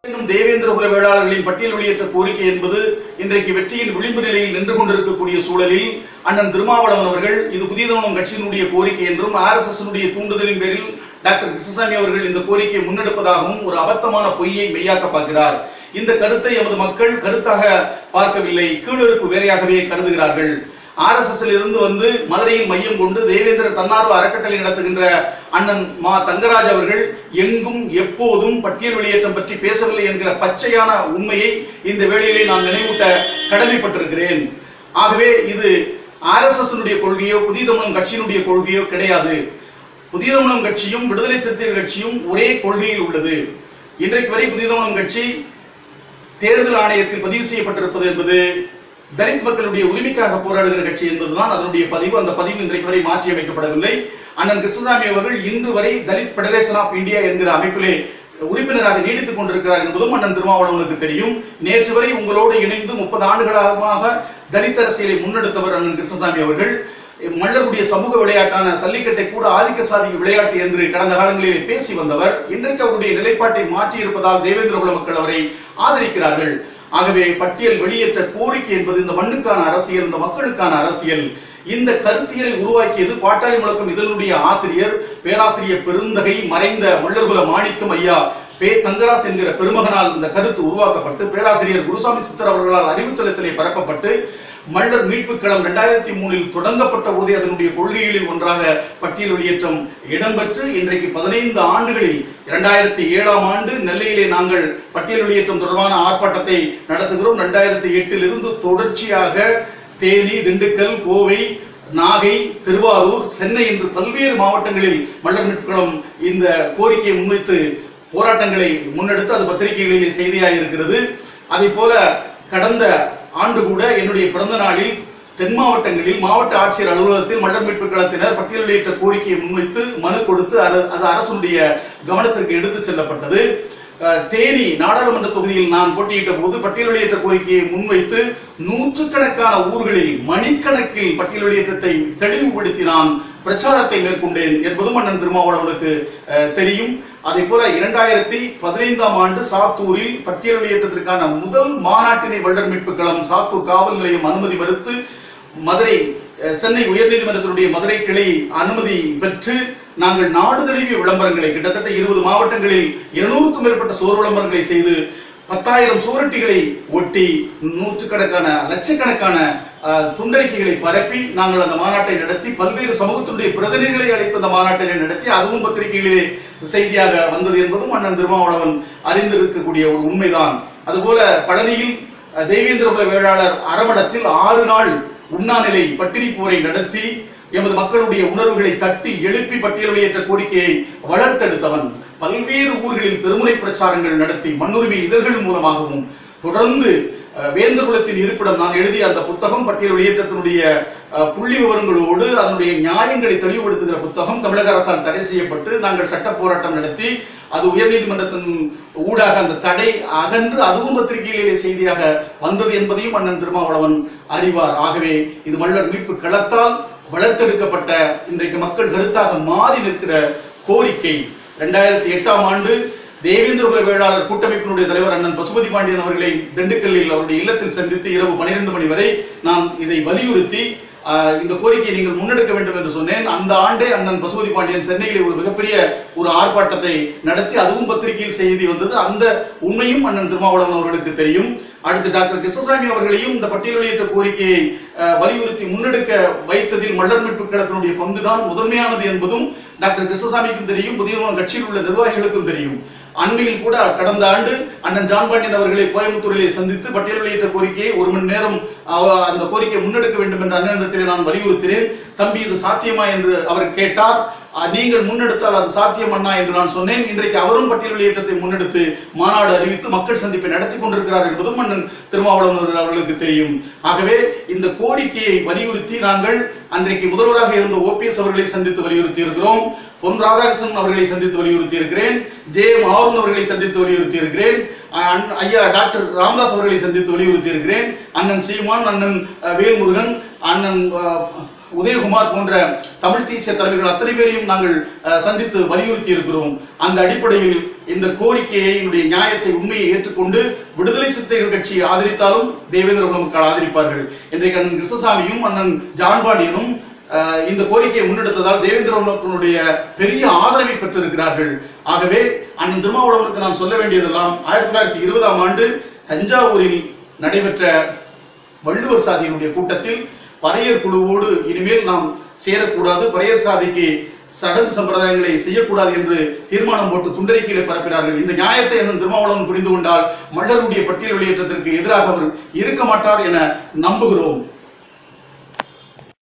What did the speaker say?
இன்னும் தேவேந்திர குல வேளாளர்களின் பட்டியல் வெளியேற்ற கோரிக்கை என்பது இன்றைக்கு வெற்றியின் விளிம்பு நிலையில் நின்று கொண்டிருக்கக்கூடிய சூழலில் அண்ணன் திருமாவளவன் அவர்கள் இது புதிய தமிழகம் கட்சியினுடைய கோரிக்கை என்றும் ஆர்எஸ்எஸ் தூண்டுதலின் பேரில் டாக்டர் கிருஷ்ணசாமி அவர்கள் இந்த கோரிக்கையை முன்னெடுப்பதாகவும் ஒரு அபத்தமான பொய்யை மெய்யாக்க பார்க்கிறார் இந்த கருத்தை எமது மக்கள் கருத்தாக பார்க்கவில்லை கீழிருப்பு வேறையாகவே கருதுகிறார்கள் ஆர்எஸ்எஸ் இருந்து வந்து மதுரையில் மையம் கொண்டு தேவேந்திர தன்னார்வ அறக்கட்டளை நடத்துகின்ற அண்ணன் மா தங்கராஜ் அவர்கள் எங்கும் எப்போதும் பட்டியல் வெளியேற்றம் பற்றி பேசவில்லை என்கிற பச்சையான உண்மையை இந்த வேளையிலே நான் நினைவூட்ட கடமைப்பட்டிருக்கிறேன் ஆகவே இது ஆர்எஸ்எஸ் கொள்கையோ புதிய தமிழகம் கட்சியினுடைய கொள்கையோ கிடையாது புதிய தமிழகம் கட்சியும் விடுதலை சிறுத்தைகள் கட்சியும் ஒரே கொள்கையில் உள்ளது இன்றைக்கு வரை புதிய தமிழகம் கட்சி தேர்தல் ஆணையத்தில் பதிவு செய்யப்பட்டிருப்பது என்பது தலித் மக்களுடைய உரிமைக்காக போராடுகிற கட்சி என்பதுதான் அதனுடைய பதிவு அந்த பதிவு இன்றைக்கு வரை மாற்றி அமைக்கப்படவில்லை அண்ணன் கிருஷ்ணசாமி அவர்கள் இன்று வரை தலித் ஃபெடரேஷன் ஆஃப் இந்தியா என்கிற அமைப்பிலே உறுப்பினராக நீடித்துக் கொண்டிருக்கிறார் என்பதும் அண்ணன் திருமாவளவனுக்கு தெரியும் நேற்று வரை உங்களோடு இணைந்து முப்பது ஆண்டுகளாக தலித் அரசியலை முன்னெடுத்தவர் அண்ணன் கிருஷ்ணசாமி அவர்கள் மல்லருடைய சமூக விளையாட்டான சல்லிக்கட்டை கூட ஆதிக்க சாதி விளையாட்டு என்று கடந்த காலங்களில் பேசி வந்தவர் இன்றைக்கு அவருடைய நிலைப்பாட்டை மாற்றி இருப்பதால் தேவேந்திர குல மக்கள் அவரை ஆதரிக்கிறார்கள் ஆகவே பட்டியல் வெளியேற்ற கோரிக்கை என்பது இந்த மண்ணுக்கான அரசியல் இந்த மக்களுக்கான அரசியல் இந்த கருத்தியலை உருவாக்கியது பாட்டாளி முழக்கம் இதனுடைய ஆசிரியர் பேராசிரியர் பெருந்தகை மறைந்த மல்லர்குல மாணிக்கம் ஐயா பே தங்கராஸ் என்கிற பெருமகனால் இந்த கருத்து உருவாக்கப்பட்டு பேராசிரியர் குருசாமி சித்தர் அவர்களால் அறிவுத்தளத்திலே பரப்பப்பட்டு மல்லர் மீட்பு களம் இரண்டாயிரத்தி மூணில் தொடங்கப்பட்ட போதே அதனுடைய கொள்கைகளில் ஒன்றாக பட்டியல் வெளியேற்றம் இடம்பெற்று இன்றைக்கு பதினைந்து ஆண்டுகளில் இரண்டாயிரத்தி ஏழாம் ஆண்டு நெல்லையிலே நாங்கள் பட்டியல் வெளியேற்றம் தொடர்பான ஆர்ப்பாட்டத்தை நடத்துகிறோம் இரண்டாயிரத்தி எட்டில் இருந்து தொடர்ச்சியாக தேனி திண்டுக்கல் கோவை நாகை திருவாரூர் சென்னை என்று பல்வேறு மாவட்டங்களில் மல்லர் மீட்புகளம் இந்த கோரிக்கையை முன்வைத்து போராட்டங்களை முன்னெடுத்து அது பத்திரிகைகளிலே செய்தியாக இருக்கிறது அதே போல கடந்த ஆண்டு கூட என்னுடைய பிறந்த நாளில் தென் மாவட்டங்களில் மாவட்ட ஆட்சியர் அலுவலகத்தில் மண்டல் மீட்பு களத்தினர் பட்டியல் வெளியிட்ட கோரிக்கையை முன்வைத்து மனு கொடுத்து அது அது அரசுடைய கவனத்திற்கு எடுத்து செல்லப்பட்டது அஹ், தேனி நாடாளுமன்ற தொகுதியில் நான் போட்டியிட்ட போது பட்டியல் வெளியேற்ற கோரிக்கையை முன்வைத்து நூற்றுக்கணக்கான ஊர்களில் மணிக்கணக்கில் பட்டியல் வெளியேற்றத்தை தெளிவுபடுத்தி நான் பிரச்சாரத்தை மேற்கொண்டேன் என்பதும் அண்ணன் திருமாவளவனுக்கு அஹ், தெரியும் அதே போல இரண்டாயிரத்தி பதினைந்தாம் ஆண்டு சாத்தூரில் பட்டியல் வெளியேற்றத்திற்கான முதல் மாநாட்டினை வள்ளர் மீட்பு களம் சாத்தூர் காவல் நிலையம் அனுமதி மறுத்து மதுரை அஹ், சென்னை உயர்நீதிமன்றத்தினுடைய மதுரை கிளை அனுமதி பெற்று நாங்கள் நாடு தழுவிய விளம்பரங்களை கிட்டத்தட்ட இருபது மாவட்டங்களில் இருநூறுக்கும் மேற்பட்ட சோர் விளம்பரங்களை செய்து பத்தாயிரம் சுவரொட்டிகளை ஒட்டி நூற்றுக்கணக்கான லட்சக்கணக்கான அஹ், துண்டறிக்கைகளை பரப்பி நாங்கள் அந்த மாநாட்டை நடத்தி பல்வேறு சமூகத்தினுடைய பிரதிநிதிகளை அழைத்து அந்த மாநாட்டை நடத்தி அதுவும் பத்திரிகைகளிலே செய்தியாக வந்தது என்பதும் அண்ணன் திருமாவளவன் அறிந்திருக்கக்கூடிய ஒரு உண்மைதான் அதுபோல பழனியில் அஹ், தெய்வேந்திர குல வேளாளர் அறமடத்தில் ஆறு நாள் உண்ணாநிலை பட்டினி போரை நடத்தி எமது மக்களுடைய உணர்வுகளை தட்டி எழுப்பி பட்டியல் வெளியேற்ற கோரிக்கையை வளர்த்தெடுத்தவன் பல்வேறு ஊர்களில் திருமுனை பிரச்சாரங்கள் நடத்தி மண்ணுரிமை இதழ்கள் மூலமாகவும் தொடர்ந்து அஹ், வேந்தர் குலத்தின் இருப்பிடம் நான் எழுதிய அந்த புத்தகம் பட்டியல் வெளியேற்றத்தினுடைய அஹ், புள்ளி விவரங்களோடு அதனுடைய நியாயங்களை தெளிவுபடுத்துகிற புத்தகம் தமிழக அரசால் தடை செய்யப்பட்டு நாங்கள் சட்ட போராட்டம் நடத்தி அது உயர்நீதிமன்றத்தின் ஊடாக அந்த தடை அகன்று அதுவும் பத்திரிகைகளிலே செய்தியாக வந்தது என்பதையும் அண்ணன் திருமாவளவன் அறிவார் ஆகவே இது மல்லர் மீட்பு களத்தால் வளர்த்தெடுக்கப்பட்ட இன்றைக்கு மக்கள் கருத்தாக மாறி நிற்கிற கோரிக்கை இரண்டாயிரத்தி எட்டாம் ஆண்டு தேவேந்திர குல வேளாளர் கூட்டமைப்பினுடைய தலைவர் அண்ணன் பசுபதி பாண்டியன் அவர்களை திண்டுக்கல்லில் அவருடைய இல்லத்தில் சந்தித்து இரவு பனிரெண்டு மணி வரை நான் இதை வலியுறுத்தி ஆஹ், இந்த கோரிக்கையை நீங்கள் முன்னெடுக்க வேண்டும் என்று சொன்னேன் அந்த ஆண்டே அண்ணன் பசுபதி பாண்டியன் சென்னையில் ஒரு மிகப்பெரிய ஒரு ஆர்ப்பாட்டத்தை நடத்தி அதுவும் பத்திரிகையில் செய்தி வந்தது அந்த உண்மையும் அண்ணன் திருமாவளவன் அவர்களுக்கு தெரியும் அடுத்து டாக்டர் கிருஷ்ணசாமி அவர்களையும் இந்த பட்டியல் வெளியிட்ட கோரிக்கையை அஹ், வலியுறுத்தி முன்னெடுக்க வைத்ததில் மல்லர் மீட்பு கழகத்தினுடைய பங்குதான் முதன்மையானது என்பதும் டாக்டர் கிருஷ்ணசாமிக்கும் தெரியும் புதிய கட்சியில் உள்ள நிர்வாகிகளுக்கும் தெரியும் அண்மையில் கூட கடந்த ஆண்டு அண்ணன் ஜான் பாண்டியன் அவர்களை கோயம்புத்தூரிலே சந்தித்து பட்டியல் வெளியிட்ட கோரிக்கையை ஒரு மணி நேரம் அவ- அந்த கோரிக்கையை முன்னெடுக்க வேண்டும் என்ற அண்ணனிடத்திலே நான் வலியுறுத்தினேன் தம்பி இது சாத்தியமா என்று அவர் கேட்டார் அஹ், நீங்கள் முன்னெடுத்தால் அது சாத்தியம் அண்ணா என்று நான் சொன்னேன் இன்றைக்கு அவரும் பட்டியல் வெளியேற்றத்தை முன்னெடுத்து மாநாடு அறிவித்து மக்கள் சந்திப்பை நடத்தி கொண்டிருக்கிறார் என்பதும் அண்ணன் திருமாவளவன் அவர்கள் அவர்களுக்கு தெரியும் ஆகவே இந்த கோரிக்கையை வலியுறுத்தி நாங்கள் அன்றைக்கு முதல்வராக இருந்த ஓபிஎஸ் அவர்களை சந்தித்து வலியுறுத்தி இருக்கிறோம் பொன் ராதாகிருஷ்ணன் அவர்களை சந்தித்து வலியுறுத்தி இருக்கிறேன் ஜே எம் ஆருண் அவர்களை சந்தித்து வலியுறுத்தி இருக்கிறேன் அண்ணன் ஐயா டாக்டர் ராமதாஸ் அவர்களை சந்தித்து வலியுறுத்தி இருக்கிறேன் அண்ணன் சீமான் அண்ணன் அஹ், வேல்முருகன் அண்ணன் அஹ், உதயகுமார் போன்ற தமிழ் தேசிய தலைவர்கள் அத்தனை பேரையும் நாங்கள் அஹ், சந்தித்து வலியுறுத்தி இருக்கிறோம் அந்த அடிப்படையில் இந்த கோரிக்கையை என்னுடைய நியாயத்தை உண்மையை ஏற்றுக்கொண்டு விடுதலை சிறுத்தைகள் கட்சியை ஆதரித்தாலும் தேவேந்திர குல மக்கள் ஆதரிப்பார்கள் இன்றைக்கு அண்ணன் கிருஷ்ணசாமியும் அண்ணன் ஜான்பாண்டியனும் அஹ், இந்த கோரிக்கையை முன்னெடுத்ததால் தேவேந்திர குல மக்களுடைய பெரிய ஆதரவை பெற்றிருக்கிறார்கள் ஆகவே அண்ணன் திருமாவளவனுக்கு நான் சொல்ல வேண்டியதெல்லாம் ஆயிரத்தி தொள்ளாயிரத்தி இருபதாம் ஆண்டு தஞ்சாவூரில் நடைபெற்ற வள்ளுவர் சாதியினுடைய கூட்டத்தில் பறையர் குழுவோடு இனிமேல் நாம் சேரக்கூடாது பறையர் சாதிக்கு சடங்கு சம்பிரதாயங்களை செய்யக்கூடாது என்று தீர்மானம் போட்டு துண்டறிக்கையில பரப்பினார்கள் இந்த நியாயத்தை அண்ணன் திருமாவளவன் புரிந்து கொண்டால் மல்லருடைய பட்டியல் வெளியேற்றத்திற்கு எதிராக அவர் இருக்க மாட்டார் என நம்புகிறோம்